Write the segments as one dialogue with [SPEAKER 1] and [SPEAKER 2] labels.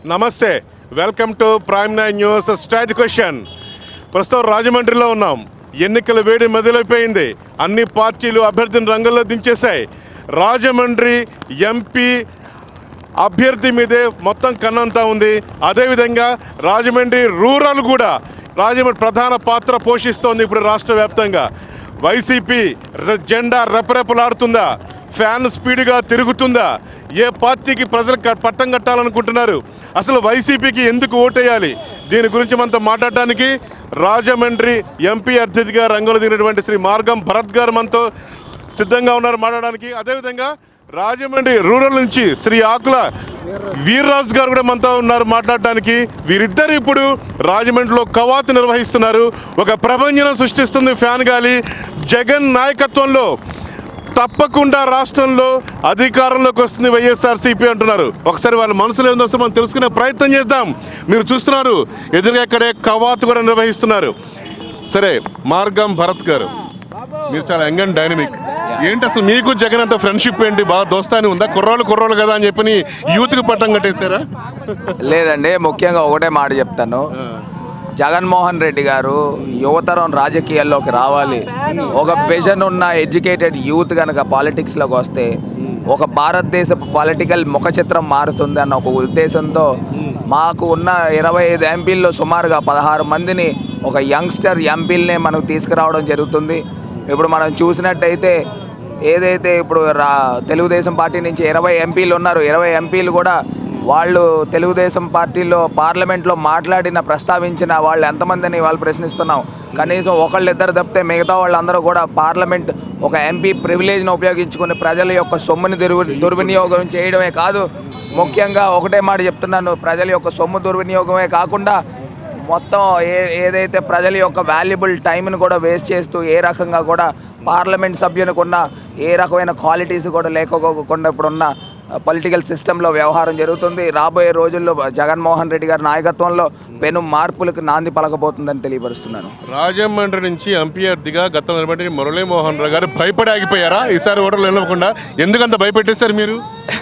[SPEAKER 1] నమస్తే welcome to prime nine news start question ప్రస్తుతం రాజమండ్రిలో ఉన్నాం ఎన్నికల వేడి మొదలైపోయింది అన్ని పార్టీలు అభ్యర్థిని రంగంలో దించేశాయి రాజమండ్రి ఎంపీ అభ్యర్థి మీదే మొత్తం కన్నంతా ఉంది అదేవిధంగా రాజమండ్రి రూరల్ కూడా రాజమండ్రి ప్రధాన పాత్ర పోషిస్తోంది ఇప్పుడు రాష్ట్ర వ్యాప్తంగా వైసీపీ ర- జెండా రెపరెపలాడుతుందా ఫ్యాన్ స్పీడ్గా తిరుగుతుందా ఏ పార్టీకి ప్రజలు క- పట్టం కట్టాలనుకుంటున్నారు అసలు వైసీపీకి ఎందుకు ఓటేయాలి దీని గురించి మనతో మాట్లాడడానికి రాజమండ్రి ఎంపీ అభ్యర్థిగా రంగులు దిగినటువంటి శ్రీ మార్గం భరత్ గారు మనతో సిద్ధంగా ఉన్నారు మాట్లాడడానికి అదేవిధంగా రాజమండ్రి రూరల్ నుంచి శ్రీ ఆకుల వీర్రాజు గారు కూడా మనతో ఉన్నారు మాట్లాడడానికి వీరిద్దరు ఇప్పుడు రాజమండ్రిలో కవాతు నిర్వహిస్తున్నారు ఒక ప్రభంజనం సృష్టిస్తుంది ఫ్యాన్ గాలి జగన్ నాయకత్వంలో తప్పకుండా రాష్ట్రంలో అధికారంలోకి వస్తుంది వైఎస్ఆర్సీపీ అంటున్నారు ఒకసారి వాళ్ళ మనసులో ఏందో అసలు మనం తెలుసుకునే ప్రయత్నం చేద్దాం మీరు చూస్తున్నారు ఎదురుగా ఇక్కడే కవాతు కూడా నిర్వహిస్తున్నారు సరే మార్గం భరత్ గారు మీరు చాలా యంగ్ అండ్ డైనమిక్ ఏంటి అసలు మీకు జగన్ అంత ఫ్రెండ్షిప్ ఏంటి బాగా దోస్తాని ఉందా కుర్రోళ్ళు కుర్రోళ్ళు కదా అని చెప్పి యూత్కి పట్టం కట్టేశారా
[SPEAKER 2] లేదండి ముఖ్యంగా ఒకటే మాట చెప్తాను జగన్మోహన్ రెడ్డి గారు యువతరం రాజకీయాల్లోకి రావాలి ఒక విజన్ ఉన్న ఎడ్యుకేటెడ్ యూత్ కనుక పాలిటిక్స్లోకి వస్తే ఒక భారతదేశ పొలిటికల్ ముఖ చిత్రం మారుతుంది అన్న ఒక ఉద్దేశంతో మాకు ఉన్న ఇరవై ఐదు ఎంపీల్లో సుమారుగా పదహారు మందిని ఒక యంగ్స్టర్ ఎంపీలనే మనకు తీసుకురావడం జరుగుతుంది ఇప్పుడు మనం చూసినట్టయితే ఏదైతే ఇప్పుడు రా తెలుగుదేశం పార్టీ నుంచి ఇరవై ఎంపీలు ఉన్నారు ఇరవై ఎంపీలు కూడా వాళ్ళు తెలుగుదేశం పార్టీలో పార్లమెంట్లో మాట్లాడిన ప్రస్తావించిన వాళ్ళు ఎంతమందిని వాళ్ళు ప్రశ్నిస్తున్నాం కనీసం ఒకళ్ళిద్దరు తప్పితే మిగతా వాళ్ళందరూ కూడా పార్లమెంట్ ఒక ఎంపీ ప్రివిలేజ్ను ఉపయోగించుకుని ప్రజల యొక్క సొమ్ముని దుర్వి దుర్వినియోగం చేయడమే కాదు ముఖ్యంగా ఒకటే మాట చెప్తున్నాను ప్రజల యొక్క సొమ్ము దుర్వినియోగమే కాకుండా మొత్తం ఏ ఏదైతే ప్రజల యొక్క వాల్యుబుల్ టైంను కూడా వేస్ట్ చేస్తూ ఏ రకంగా కూడా పార్లమెంట్ సభ్యునికి ఉన్న ఏ రకమైన క్వాలిటీస్ కూడా లేకపోకుండా ఇప్పుడున్న పొలిటికల్ సిస్టంలో వ్యవహారం జరుగుతుంది రాబోయే రోజుల్లో జగన్మోహన్ రెడ్డి గారి నాయకత్వంలో పెను మార్పులకు నాంది పలకబోతుందని తెలియపరుస్తున్నాను
[SPEAKER 1] రాజమండ్రి నుంచి ఎంపీ అభ్యర్థిగా గతంలో నిలబడి మురళీమోహన్ రావు గారు భయపడి ఆగిపోయారా ఈసారి ఓటర్లు నిలవకుండా ఎందుకంత భయపెట్టేశారు మీరు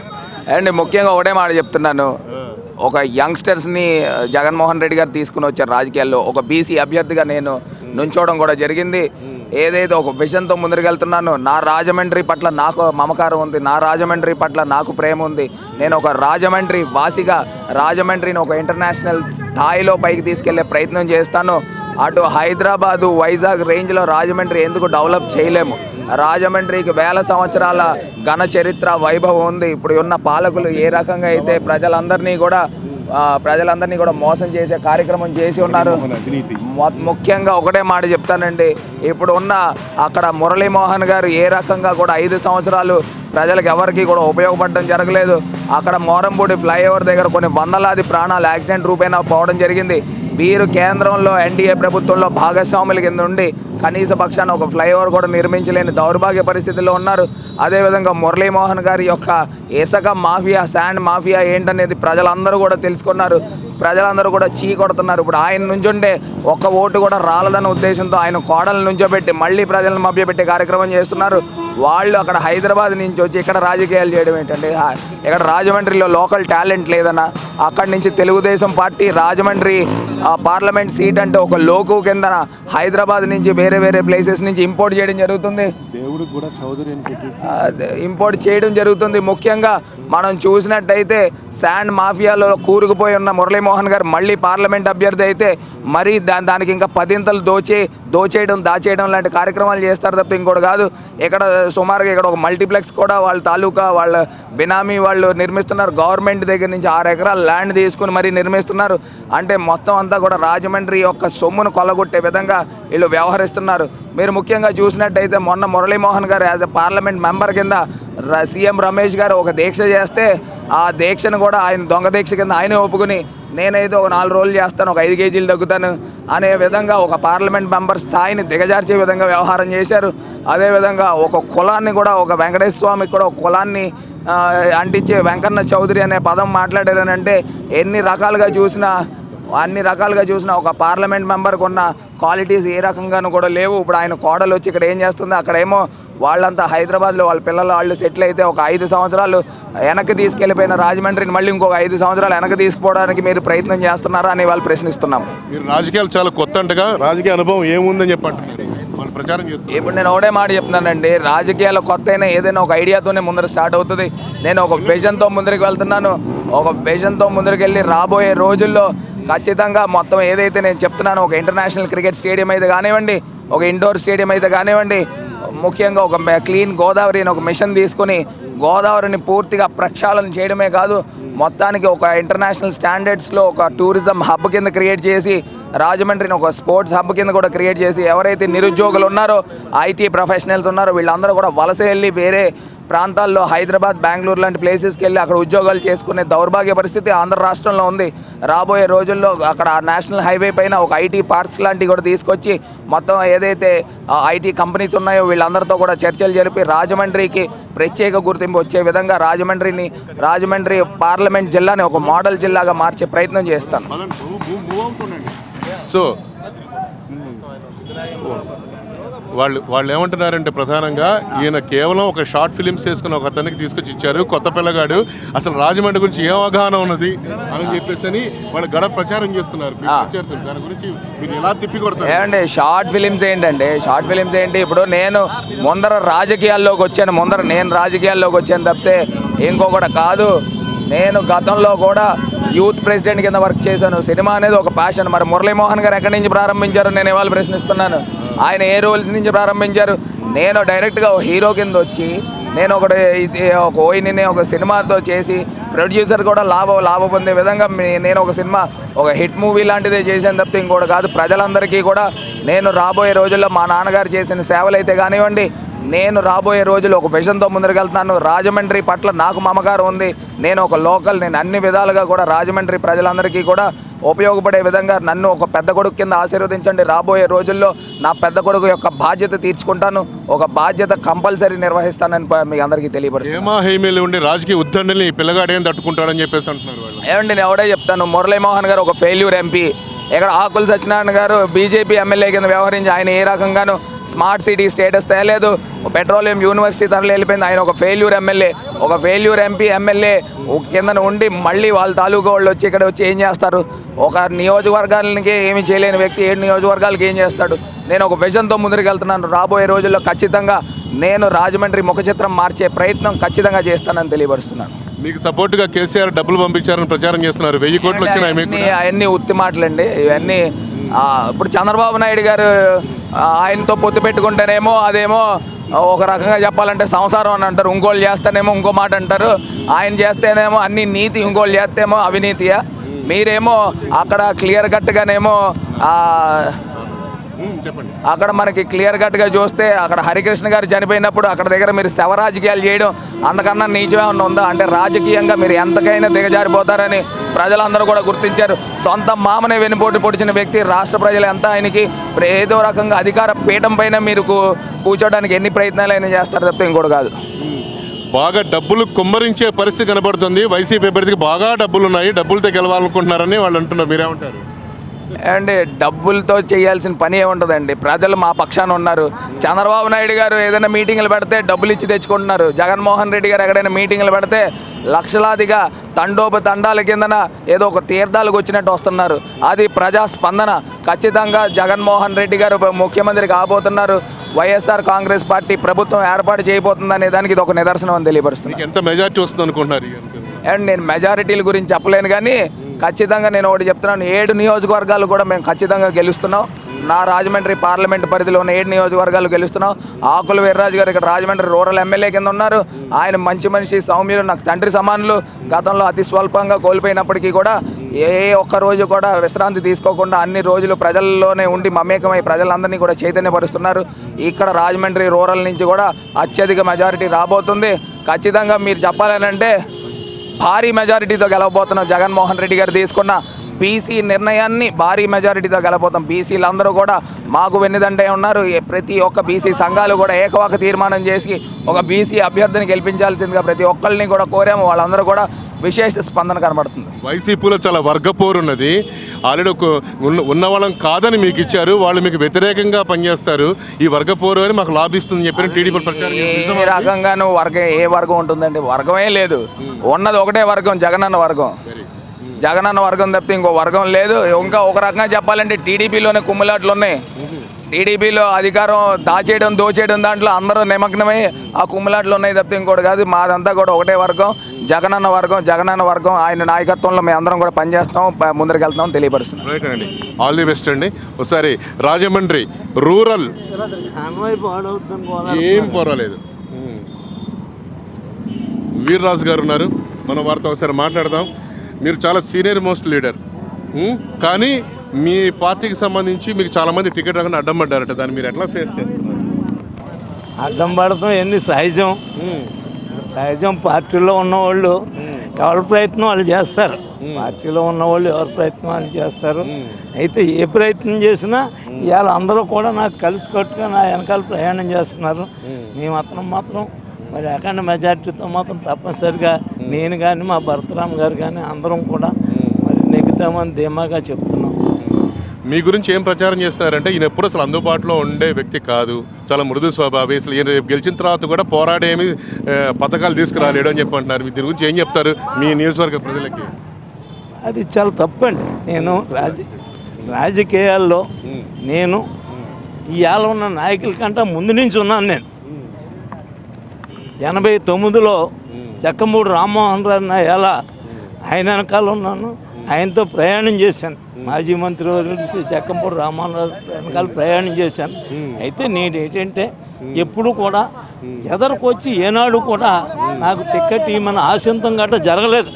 [SPEAKER 2] అండ్ ముఖ్యంగా ఒకటే మాట చెప్తున్నాను ఒక యంగ్స్టర్స్ని జగన్మోహన్ రెడ్డి గారు తీసుకుని వచ్చారు రాజకీయాల్లో ఒక బీసీ అభ్యర్థిగా నేను నుంచోవడం కూడా జరిగింది ఏదైతే ఒక విజన్తో ముందరికెళ్తున్నాను నా రాజమండ్రి పట్ల నాకు మమకారం ఉంది నా రాజమండ్రి పట్ల నాకు ప్రేమ ఉంది నేను ఒక రాజమండ్రి వాసిగా రాజమండ్రిని ఒక ఇంటర్నేషనల్ స్థాయిలో పైకి తీసుకెళ్లే ప్రయత్నం చేస్తాను అటు హైదరాబాదు వైజాగ్ రేంజ్లో రాజమండ్రి ఎందుకు డెవలప్ చేయలేము రాజమండ్రికి వేల సంవత్సరాల ఘన చరిత్ర వైభవం ఉంది ఇప్పుడు ఉన్న పాలకులు ఏ రకంగా అయితే ప్రజలందరినీ కూడా ఆ, ప్రజలందరినీ కూడా మోసం చేసే కార్యక్రమం చేసి ఉన్నారు మొ- ముఖ్యంగా ఒకటే మాట చెప్తానండి ఇప్పుడు ఉన్న అక్కడ మురళీమోహన్ గారు ఏ రకంగా కూడా ఐదు సంవత్సరాలు ప్రజలకు ఎవరికి కూడా ఉపయోగపడడం జరగలేదు అక్కడ మోరంపూడి ఫ్లైఓవర్ దగ్గర కొన్ని వందలాది ప్రాణాలు యాక్సిడెంట్ రూపేణా పోవడం జరిగింది వీరు కేంద్రంలో ఎన్డీఏ ప్రభుత్వంలో భాగస్వాముల కింద ఉండి కనీస పక్షాన ఒక ఫ్లైఓవర్ కూడా నిర్మించలేని దౌర్భాగ్య పరిస్థితిలో ఉన్నారు అదేవిధంగా మురళీమోహన్ గారి యొక్క ఇసుక మాఫియా శాండ్ మాఫియా ఏంటనేది ప్రజలందరూ కూడా తెలుసుకున్నారు ప్రజలందరూ కూడా చీ కొడుతున్నారు ఇప్పుడు ఆయన నుంచుండే ఒక్క ఓటు కూడా రాలదన్న ఉద్దేశంతో ఆయన కోడలను నుంచోబెట్టి మళ్ళీ ప్రజలను మభ్యపెట్టే కార్యక్రమం చేస్తున్నారు వాళ్ళు అక్కడ హైదరాబాద్ నుంచి వచ్చి ఇక్కడ రాజకీయాలు చేయడం ఏంటంటే హా- ఇక్కడ రాజమండ్రిలో లోకల్ టాలెంట్ లేదన్న అక్కడి నుంచి తెలుగుదేశం పార్టీ రాజమండ్రి ఆ, పార్లమెంట్ సీట్ అంటే ఒక లోకు కింద హైదరాబాద్ నుంచి వేరే వేరే ప్లేసెస్ నుంచి ఇంపోర్ట్ చేయడం జరుగుతుంది
[SPEAKER 1] దేవుడు కూడా చౌదరి అని పెట్టేసి
[SPEAKER 2] అదే, ఇంపోర్ట్ చేయడం జరుగుతుంది ముఖ్యంగా మనం చూసినట్టయితే శాండ్ మాఫియాలో కూరుకుపోయి ఉన్న మురళీమోహన్ గారు మళ్ళీ పార్లమెంట్ అభ్యర్థి అయితే మరీ దా దానికి ఇంకా పదింతలు దోచే దోచేయడం దాచేయడం లాంటి కార్యక్రమాలు చేస్తారు తప్ప ఇంకోటి కాదు ఇక్కడ సుమారుగా ఇక్కడ ఒక మల్టీప్లెక్స్ కూడా వాళ్ళ తాలూకా వాళ్ళ బినామీ వాళ్ళు నిర్మిస్తున్నారు గవర్నమెంట్ దగ్గర నుంచి ఆరు ఎకరాల ల్యాండ్ తీసుకుని మరీ నిర్మిస్తున్నారు అంటే మొత్తం అంతా కూడా రాజమండ్రి యొక్క సొమ్మును కొల్లగొట్టే విధంగా వీళ్ళు వ్యవహరిస్తున్నారు మీరు ముఖ్యంగా చూసినట్టయితే మొన్న మురళీమోహన్ గారు యాజ్ ఎ పార్లమెంట్ మెంబర్ కింద ర- సీఎం రమేష్ గారు ఒక దీక్ష చేస్తే ఆ దీక్షను కూడా ఆయన దొంగ దీక్ష కింద ఆయనే ఒప్పుకుని నేనైతే ఒక నాలుగు రోజులు చేస్తాను ఒక ఐదు కేజీలు తగ్గుతాను అనే విధంగా ఒక పార్లమెంట్ మెంబర్ స్థాయిని దిగజార్చే విధంగా వ్యవహారం చేశారు అదేవిధంగా ఒక కులాన్ని కూడా ఒక వెంకటేశ్వర స్వామికి కూడా ఒక కులాన్ని ఆ, అంటించే వెంకన్న చౌదరి అనే పదం మాట్లాడారనంటే ఎన్ని రకాలుగా చూసినా అన్ని రకాలుగా చూసిన ఒక పార్లమెంట్ మెంబర్కి ఉన్న క్వాలిటీస్ ఏ రకంగానూ కూడా లేవు ఇప్పుడు ఆయన కోడలు వచ్చి ఇక్కడ ఏం చేస్తుంది అక్కడేమో వాళ్ళంతా హైదరాబాద్లో వాళ్ళ పిల్లలు వాళ్ళు సెటిల్ అయితే ఒక ఐదు సంవత్సరాలు వెనక్కి తీసుకెళ్ళిపోయిన రాజమండ్రిని మళ్ళీ ఇంకొక ఐదు సంవత్సరాలు వెనక్కి తీసుకుపోవడానికి మీరు ప్రయత్నం చేస్తున్నారా అని వాళ్ళు ప్రశ్నిస్తున్నాం
[SPEAKER 1] మీరు రాజకీయాలు చాలా కొత్త అంటగా రాజకీయ అనుభవం ఏముందని చెప్పి అంటున్నారు వాళ్ళు ప్రచారం చేస్తున్నారు
[SPEAKER 2] ఇప్పుడు నేను ఒకటే మాట చెప్తున్నానండి రాజకీయాలు కొత్త అయినా ఏదైనా ఒక ఐడియాతోనే ముందర స్టార్ట్ అవుతుంది నేను ఒక విజన్తో ముందరికి వెళ్తున్నాను ఒక విజన్తో ముందరికి వెళ్ళి రాబోయే రోజుల్లో ఖచ్చితంగా మొత్తం ఏదైతే నేను చెప్తున్నానో ఒక ఇంటర్నేషనల్ క్రికెట్ స్టేడియం అయితే కానివ్వండి ఒక ఇండోర్ స్టేడియం అయితే కానివ్వండి ముఖ్యంగా ఒక మె- క్లీన్ గోదావరి అని ఒక మిషన్ తీసుకొని గోదావరిని పూర్తిగా ప్రక్షాళన చేయడమే కాదు మొత్తానికి ఒక ఇంటర్నేషనల్ స్టాండర్డ్స్లో ఒక టూరిజం హబ్ కింద క్రియేట్ చేసి రాజమండ్రిని ఒక స్పోర్ట్స్ హబ్ కింద కూడా క్రియేట్ చేసి ఎవరైతే నిరుద్యోగులు ఉన్నారో ఐటీ ప్రొఫెషనల్స్ ఉన్నారో వీళ్ళందరూ కూడా వలస వెళ్ళి వేరే ప్రాంతాల్లో హైదరాబాద్ బెంగళూరు లాంటి ప్లేసెస్కి వెళ్ళి అక్కడ ఉద్యోగాలు చేసుకునే దౌర్భాగ్య పరిస్థితి ఆంధ్ర రాష్ట్రంలో ఉంది రాబోయే రోజుల్లో అక్కడ నేషనల్ హైవే పైన ఒక ఐటీ పార్క్స్ లాంటివి కూడా తీసుకొచ్చి మొత్తం ఏదైతే ఐటీ కంపెనీస్ ఉన్నాయో వీళ్ళందరితో కూడా చర్చలు జరిపి రాజమండ్రికి ప్రత్యేక గుర్తింపు వచ్చే విధంగా రాజమండ్రిని రాజమండ్రి పార్లమెంట్ జిల్లాని ఒక మోడల్ జిల్లాగా మార్చే ప్రయత్నం చేస్తాను
[SPEAKER 1] సో వాళ్ళు వాళ్ళు ఏమంటున్నారంటే ప్రధానంగా ఈయన కేవలం ఒక షార్ట్ ఫిలిమ్స్ చేసుకుని ఒక అతనికి తీసుకొచ్చి ఇచ్చారు కొత్త పిల్లగాడు అసలు రాజమండ్రి గురించి ఏం అవగాహన ఉన్నది అని చెప్పేసి అని వాళ్ళు గడప ప్రచారం చేస్తున్నారు మీరు
[SPEAKER 2] ఆ.
[SPEAKER 1] ప్రచారం- దాని గురించి మీరు ఎలా తిప్పి కొడతారు
[SPEAKER 2] ఏమండి షార్ట్ ఫిలిమ్స్ ఏంటండి షార్ట్ ఫిలిమ్స్ ఏంటి ఇప్పుడు నేను ముందర రాజకీయాల్లోకి వచ్చాను ముందర నేను రాజకీయాల్లోకి వచ్చాను తప్పితే ఇంకొకటి కాదు నేను గతంలో కూడా యూత్ ప్రెసిడెంట్ కింద వర్క్ చేశాను సినిమా అనేది ఒక ప్యాషన్ మరి మురళీమోహన్ గారు ఎక్కడి నుంచి ప్రారంభించారు నేను ఇవాళ ప్రశ్నిస్తున్నాను ఆయన ఏ రోల్స్ నుంచి ప్రారంభించారు నేను డైరెక్ట్గా ఒక హీరో కింద వచ్చి నేను ఒకటి ఇది ఒక ఓయిని ఒక సినిమాతో చేసి ప్రొడ్యూసర్ కూడా లాభ లాభ పొందే విధంగా మీ- నేను ఒక సినిమా ఒక హిట్ మూవీ లాంటిదే చేశాను తప్పితే ఇంకోటి కాదు ప్రజలందరికీ కూడా నేను రాబోయే రోజుల్లో మా నాన్నగారు చేసిన సేవలు అయితే కానివ్వండి నేను రాబోయే రోజులు ఒక విజన్తో ముందరకెళ్తున్నాను రాజమండ్రి పట్ల నాకు మమకారం ఉంది నేను ఒక లోకల్ నేను అన్ని విధాలుగా కూడా రాజమండ్రి ప్రజలందరికీ కూడా ఉపయోగపడే విధంగా నన్ను ఒక పెద్ద కొడుకు కింద ఆశీర్వదించండి రాబోయే రోజుల్లో నా పెద్ద కొడుకు యొక్క బాధ్యత తీర్చుకుంటాను ఒక బాధ్యత కంపల్సరీ నిర్వహిస్తానని ప- మీ అందరికీ తెలియపరుస్తాను
[SPEAKER 1] హేమా హేమీలు ఉండి రాజకీయ ఉద్దండల్ని ఈ పిల్లగాడు ఏం తట్టుకుంటాడని చెప్పేసి అంటున్నారు వాళ్ళు
[SPEAKER 2] ఏమండి నేను ఎవడే చెప్తాను మురళీమోహన్ గారు ఒక ఫెయిల్యూర్ ఎంపీ ఇక్కడ ఆకుల సత్యనారాయణ గారు బీజేపీ ఎమ్మెల్యే కింద వ్యవహరించి ఆయన ఏ రకంగానూ స్మార్ట్ సిటీ స్టేటస్ తేలేదు పెట్రోలియం యూనివర్సిటీ తరలి వెళ్ళిపోయింది ఆయన ఒక ఫెయిల్యూర్ ఎమ్మెల్యే ఒక ఫెయిల్యూర్ ఎంపీ ఎమ్మెల్యే కింద ఉండి మళ్ళీ వాళ్ళ తాలూకా వాళ్ళు వచ్చి ఇక్కడ వచ్చి ఏం చేస్తారు ఒక నియోజకవర్గాలకి ఏమి చేయలేని వ్యక్తి ఏడు నియోజకవర్గాలకి ఏం చేస్తాడు నేను ఒక విజన్తో ముందుకు వెళ్తున్నాను రాబోయే రోజుల్లో ఖచ్చితంగా నేను రాజమండ్రి ముఖ చిత్రం మార్చే ప్రయత్నం ఖచ్చితంగా చేస్తానని తెలియపరుస్తున్నాను
[SPEAKER 1] మీకు సపోర్ట్గా కేసీఆర్ డబ్బులు పంపించారని ప్రచారం చేస్తున్నారు వెయ్యి కోట్లు వచ్చినాయి మీకు
[SPEAKER 2] అవన్నీ అవన్నీ ఉత్తి మాటలండి ఇవన్నీ ఆ, ఇప్పుడు చంద్రబాబు నాయుడు గారు ఆ, ఆయనతో పొత్తు పెట్టుకుంటేనేమో అదేమో ఒక రకంగా చెప్పాలంటే సంసారం అని అంటారు ఇంకోళ్ళు చేస్తేనేమో ఇంకో మాట అంటారు ఆయన చేస్తేనేమో అన్ని నీతి ఇంకోళ్ళు చేస్తేమో అవినీతియా మీరేమో అక్కడ క్లియర్ కట్గానేమో
[SPEAKER 1] ఉమ్, చెప్పండి
[SPEAKER 2] అక్కడ మనకి క్లియర్ కట్గా చూస్తే అక్కడ హరికృష్ణ గారు చనిపోయినప్పుడు అక్కడ దగ్గర మీరు శవ రాజకీయాలు చేయడం అంతకన్నా నీచమే ఏమన్నా ఉందా అంటే రాజకీయంగా మీరు ఎంతకైనా దిగజారిపోతారని ప్రజలందరూ కూడా గుర్తించారు సొంత మామనే వెనుపోటు పొడిచిన వ్యక్తి రాష్ట్ర ప్రజలు ఎంత ఆయనకి ఏదో రకంగా అధికార పీఠం పైన మీరు కూ- కూర్చోడానికి ఎన్ని ప్రయత్నాలు అయినా చేస్తారు తప్ప ఇంకోటి కాదు
[SPEAKER 1] బాగా డబ్బులు కుమ్మరించే పరిస్థితి కనబడుతుంది వైసీపీ అభ్యర్థికి బాగా డబ్బులు ఉన్నాయి డబ్బులతో గెలవాలనుకుంటున్నారని వాళ్ళు అంటున్నారు మీరేమంటారు
[SPEAKER 2] అండి డబ్బులతో చేయాల్సిన పని ఏముంటుందండి ప్రజలు మా పక్షాన ఉన్నారు చంద్రబాబు నాయుడు గారు ఏదైనా మీటింగ్లు పెడితే డబ్బులు ఇచ్చి తెచ్చుకుంటున్నారు జగన్మోహన్ రెడ్డి గారు ఎక్కడైనా మీటింగ్లు పెడితే లక్షలాదిగా తండోప తండాల కిందన ఏదో ఒక తీర్థాలకు వచ్చినట్టు వస్తున్నారు అది ప్రజా స్పందన ఖచ్చితంగా జగన్మోహన్ రెడ్డి గారు ముఖ్యమంత్రి కాబోతున్నారు వైఎస్ఆర్ కాంగ్రెస్ పార్టీ ప్రభుత్వం ఏర్పాటు చేయబోతుందనే దానికి ఇది ఒక నిదర్శనం అని తెలియపరుస్తుంది
[SPEAKER 1] మీకు ఎంత మెజార్టీ వస్తుంది అనుకుంటున్నారు ఈ ఎన్నికల్లో?
[SPEAKER 2] అండ్ నేను మెజారిటీల గురించి చెప్పలేను కానీ ఖచ్చితంగా నేను ఒకటి చెప్తున్నాను ఏడు నియోజకవర్గాలు కూడా మేము ఖచ్చితంగా గెలుస్తున్నాం నా రాజమండ్రి పార్లమెంట్ పరిధిలో ఉన్న ఏడు నియోజకవర్గాలు గెలుస్తున్నాం ఆకుల వీర్రాజు గారు ఇక్కడ రాజమండ్రి రూరల్ ఎమ్మెల్యే కింద ఉన్నారు ఆయన మంచి మనిషి సౌమ్యులు నాకు తండ్రి సమానులు గతంలో అతి స్వల్పంగా కోల్పోయినప్పటికీ కూడా ఏ ఒక్క రోజు కూడా విశ్రాంతి తీసుకోకుండా అన్ని రోజులు ప్రజల్లోనే ఉండి మమేకమై ప్రజలందరినీ కూడా చైతన్యపరుస్తున్నారు ఇక్కడ రాజమండ్రి రూరల్ నుంచి కూడా అత్యధిక మెజారిటీ రాబోతుంది ఖచ్చితంగా మీరు చెప్పాలనంటే భారీ మెజారిటీతో గెలవబోతున్నాం జగన్మోహన్ రెడ్డి గారు తీసుకున్న బీసీ నిర్ణయాన్ని భారీ మెజారిటీతో గెలవబోతాం బీసీలు అందరూ కూడా మాకు వెన్నుదండే ఉన్నారు ఏ- ప్రతి ఒక్క బీసీ సంఘాలు కూడా ఏకవాక తీర్మానం చేసి ఒక బీసీ అభ్యర్థిని గెలిపించాల్సిందిగా ప్రతి ఒక్కరిని కూడా కోరాము వాళ్ళందరూ కూడా విశేష స్పందన కనబడుతుంది
[SPEAKER 1] వైసీపీలో చాలా వర్గపోరు ఉన్నది ఆల్రెడీ ఒక ఉన్న ఉన్న వాళ్ళం కాదని మీకు ఇచ్చారు వాళ్ళు మీకు వ్యతిరేకంగా పనిచేస్తారు ఈ వర్గ పోరు అని మాకు లాభిస్తుందని చెప్పిన టీడీపీ ప్రచారం
[SPEAKER 2] ఏ రకంగానూ వర్గం ఏ వర్గం ఉంటుందండి వర్గమే లేదు ఉన్నది ఒకటే వర్గం జగనన్న వర్గం జగనన్న వర్గం తప్పితే ఇంకో వర్గం లేదు ఇంకా ఒక రకంగా చెప్పాలంటే టీడీపీలోనే కుమ్ములాట్లు ఉన్నాయి టీడీపీలో అధికారం దాచేయడం దోచేయడం దాంట్లో అందరూ నిమగ్నమై ఆ కుమ్ములాట్లు ఉన్నాయి తప్పితే ఇంకోటి కాదు మాదంతా కూడా ఒకటే వర్గం జగనన్న వర్గం జగనన్న వర్గం ఆయన నాయకత్వంలో మేము అందరం కూడా పనిచేస్తాం ప- ముందరికి వెళ్తాం తెలియపరుస్తున్నాం
[SPEAKER 1] రైట్ అండి ఆల్ ది బెస్ట్ అండి ఒకసారి రాజమండ్రి రూరల్ ఏం పర్వాలేదు వీర్రాజు గారు ఉన్నారు మన వారితో ఒకసారి మాట్లాడదాం మీరు చాలా సీనియర్ మోస్ట్ లీడర్ కానీ మీ పార్టీకి సంబంధించి మీకు చాలా మంది టికెట్ రాకుండా అడ్డం పడ్డారట దాన్ని మీరు ఎట్లా ఫేస్ చేస్తున్నారు
[SPEAKER 3] అడ్డం పడతాం ఎన్ని సహజం సహజం పార్టీలో ఉన్నవాళ్ళు ఎవరి ప్రయత్నం వాళ్ళు చేస్తారు పార్టీలో ఉన్నవాళ్ళు ఎవరి ప్రయత్నం వాళ్ళు చేస్తారు అయితే ఏ ప్రయత్నం చేసినా ఇవాళ అందరూ కూడా నాకు కలిసి కట్టుగా నా వెనకాల ప్రయాణం చేస్తున్నారు మేము అతను మాత్రం మరి అఖండ మెజార్టీతో మాత్రం తప్పనిసరిగా నేను కానీ మా భరతరామ్ గారు కానీ అందరం కూడా మరి నెగ్గుతామని ధీమాగా చెప్తున్నాం
[SPEAKER 1] మీ గురించి ఏం ప్రచారం చేస్తున్నారంటే ఈయన ఎప్పుడు అసలు అందుబాటులో ఉండే వ్యక్తి కాదు చాలా మృదు స్వభావి అసలు ఈయన రేపు గెలిచిన తర్వాత కూడా పోరాడేమి ఆ, పథకాలు తీసుకురాలేడు అని చెప్పి అంటున్నారు మీ దీని గురించి ఏం చెప్తారు మీ నియోజకవర్గ ప్రజలకి
[SPEAKER 3] అది చాలా తప్పండి నేను రాజ రాజకీయాల్లో నేను ఇవాళ ఉన్న నాయకుల కంటే ముందు నుంచి ఉన్నాను నేను ఎనభై తొమ్మిదిలో చెక్కమూడి రామ్మోహన్ రావు నా ఎలా ఆయన వెనకాల ఉన్నాను ఆయనతో ప్రయాణం చేశాను మాజీ మంత్రి వర్యులు శ్రీ చెక్కంపూడి రామ్మోహన్ రావు వెనకాల ప్రయాణం చేశాను అయితే నేను ఏంటంటే ఎప్పుడు కూడా ఎదరికొచ్చి ఏనాడు కూడా నాకు టికెట్ ఇవ్వమని ఆశంతం గట్రా జరగలేదు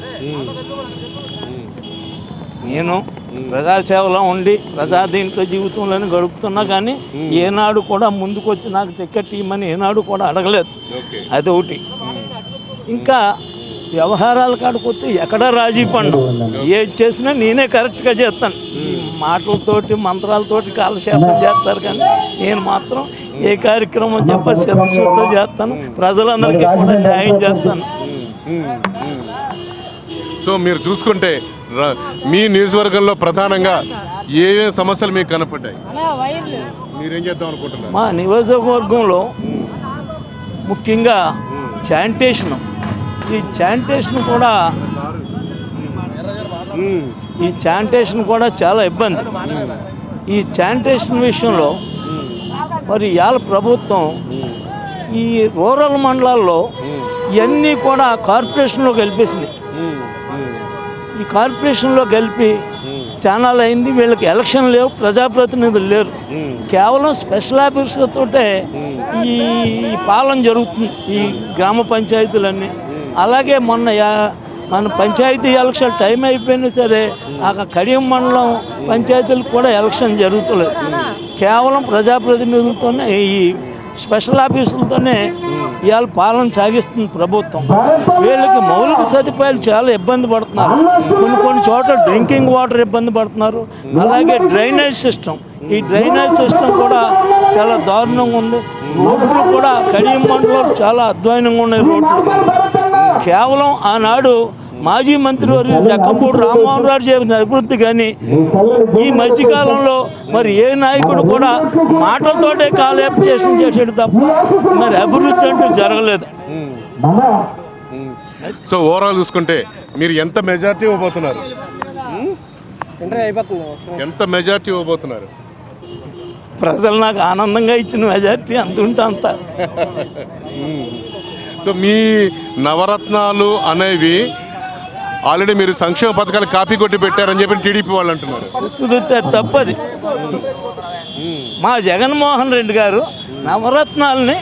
[SPEAKER 3] నేను ప్రజాసేవలో ఉండి ప్రజా దీంట్లో జీవితంలోనే గడుపుతున్నా కానీ ఏనాడు కూడా ముందుకొచ్చి నాకు టికెట్ ఇవ్వమని ఏనాడు కూడా అడగలేదు
[SPEAKER 1] ఓకే
[SPEAKER 3] అదొకటి ఇంకా వ్యవహారాల కాడికి వస్తే ఎక్కడ రాజీ పండు ఏది చేసినా నేనే కరెక్ట్గా చేస్తాను ఈ మాటలతోటి మంత్రాలతోటి కాలక్షేపం చేస్తారు కానీ నేను మాత్రం ఏ కార్యక్రమం చెప్ప సిద్ధశుద్ధ చేస్తాను ప్రజలందరికీ కూడా న్యాయం చేస్తాను
[SPEAKER 1] సో మీరు చూసుకుంటే ర- మీ నియోజకవర్గంలో ప్రధానంగా ఏ ఏ సమస్యలు మీకు కనపడ్డాయి మీరేం చేద్దాం అనుకుంటున్నారు
[SPEAKER 3] మా నియోజకవర్గంలో ముఖ్యంగా శానిటేషన్ ఈ శానిటేషన్ కూడా ఈ శానిటేషన్ కూడా చాలా ఇబ్బంది ఈ శానిటేషన్ విషయంలో మరి ఇవాళ ప్రభుత్వం ఈ రూరల్ మండలాల్లో ఇవన్నీ కూడా కార్పొరేషన్లో కలిపేసినాయి ఈ కార్పొరేషన్లో కలిపి చాలా అయింది వీళ్ళకి ఎలక్షన్ లేవు ప్రజాప్రతినిధులు లేరు కేవలం స్పెషల్ ఆఫీసర్తోటే ఈ ఈ పాలన జరుగుతుంది ఈ గ్రామ పంచాయతీలన్నీ అలాగే మొన్న యా- మన పంచాయతీ ఎలక్షన్ టైం అయిపోయినా సరే ఆ కడియం మండలం పంచాయతీలకు కూడా ఎలక్షన్ జరుగుతలేదు కేవలం ప్రజాప్రతినిధులతోనే ఈ స్పెషల్ ఆఫీసులతోనే ఇవాళ పాలన సాగిస్తుంది ప్రభుత్వం వీళ్ళకి మౌలిక సదుపాయాలు చాలా ఇబ్బంది పడుతున్నారు కొన్ని కొన్ని చోట్ల డ్రింకింగ్ వాటర్ ఇబ్బంది పడుతున్నారు అలాగే డ్రైనేజ్ సిస్టమ్ ఈ డ్రైనేజ్ సిస్టమ్ కూడా చాలా దారుణంగా ఉంది రోడ్లు కూడా కడియం మండలం చాలా అధ్వానంగా ఉన్నాయి రోడ్లు కేవలం ఆనాడు మాజీ మంత్రి వారు జక్కంపూడి రామ్మోహన్ రావు చేసిన అభివృద్ధి కానీ ఈ మధ్యకాలంలో మరి ఏ నాయకుడు కూడా మాటలతోటే కాలేపు చేసి చేసాడు తప్ప మరి అభివృద్ధి అంటూ జరగలేదు
[SPEAKER 1] సో ఓవరాల్ చూసుకుంటే మీరు ఎంత మెజార్టీ ఇవ్వబోతున్నారు ఎంత మెజార్టీ ఇవ్వబోతున్నారు
[SPEAKER 3] ప్రజలు నాకు ఆనందంగా ఇచ్చిన మెజార్టీ అంత ఉంటే అంత
[SPEAKER 1] సో మీ నవరత్నాలు అనేవి ఆల్రెడీ మీరు సంక్షేమ పథకాలు కాపీ కొట్టి పెట్టారని చెప్పి టీడీపీ వాళ్ళు అంటున్నారు
[SPEAKER 3] కుదిరితే తప్పది మా జగన్మోహన్ రెడ్డి గారు నవరత్నాలని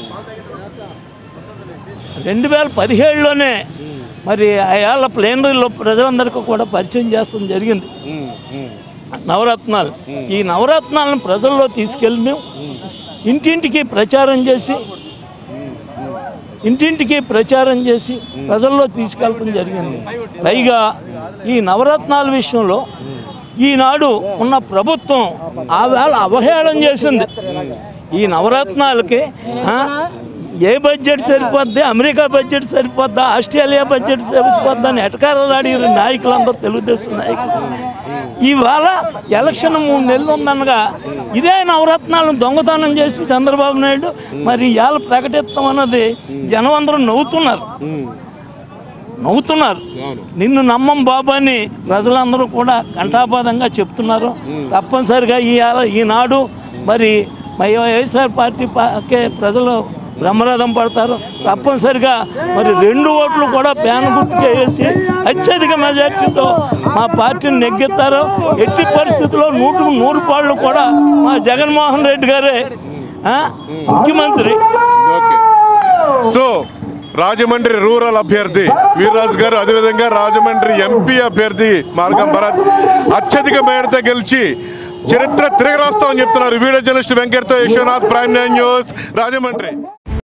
[SPEAKER 3] రెండు వేల పదిహేడులోనే మరి అయాళ్ళ ప్లేనరీలో ప్రజలందరికీ కూడా పరిచయం చేస్తాం జరిగింది నవరత్నాలు ఈ నవరత్నాలను ప్రజల్లో తీసుకెళ్ళి మేము ఇంటింటికి ప్రచారం చేసి ఇంటింటికి ప్రచారం చేసి ప్రజల్లో తీసుకెళ్ళడం జరిగింది పైగా ఈ నవరత్నాల విషయంలో ఈనాడు ఉన్న ప్రభుత్వం ఆ వేళ అవహేళన చేసింది ఈ నవరత్నాలకి ఆ, ఏ బడ్జెట్ సరిపోద్ది అమెరికా బడ్జెట్ సరిపోద్దా ఆస్ట్రేలియా బడ్జెట్ సరిపోద్దా అని ఎటకారాలు అడిగిన నాయకులందరూ తెలుగుదేశం నాయకులు ఇవాళ ఎలక్షన్ మూడు నెలలు ఉందనగా ఇదే నవరత్నాలను దొంగతనం చేసి చంద్రబాబు నాయుడు మరి ఇవాళ ప్రకటిస్తామన్నది జనం అందరూ నవ్వుతున్నారు నవ్వుతున్నారు నిన్ను నమ్మం బాబు అని ప్రజలందరూ కూడా కంఠాపాదంగా చెప్తున్నారు తప్పనిసరిగా ఇవాళ ఈనాడు మరి మా వైఎస్ఆర్ పార్టీ పాకే ప్రజలు బ్రహ్మరథం పడతారు తప్పనిసరిగా మరి రెండు ఓట్లు కూడా ప్యాన్ గుర్తుకే వేసి అత్యధిక మెజార్టీతో మా పార్టీని నెగ్గిస్తారు ఎట్టి పరిస్థితుల్లో నూటుకు నూరు పాళ్ళు కూడా మా జగన్మోహన్ రెడ్డి గారే ఆ, ముఖ్యమంత్రి
[SPEAKER 1] ఓకే సో రాజమండ్రి రూరల్ అభ్యర్థి వీర్రాజు గారు అదేవిధంగా రాజమండ్రి ఎంపీ అభ్యర్థి మార్గం భరత్ అత్యధిక మేరతో గెలిచి చరిత్ర తిరగరాస్తామని చెప్తున్నారు వీడియో జర్నలిస్ట్ వెంకటతో Yashwanath prime nine news Rajahmundry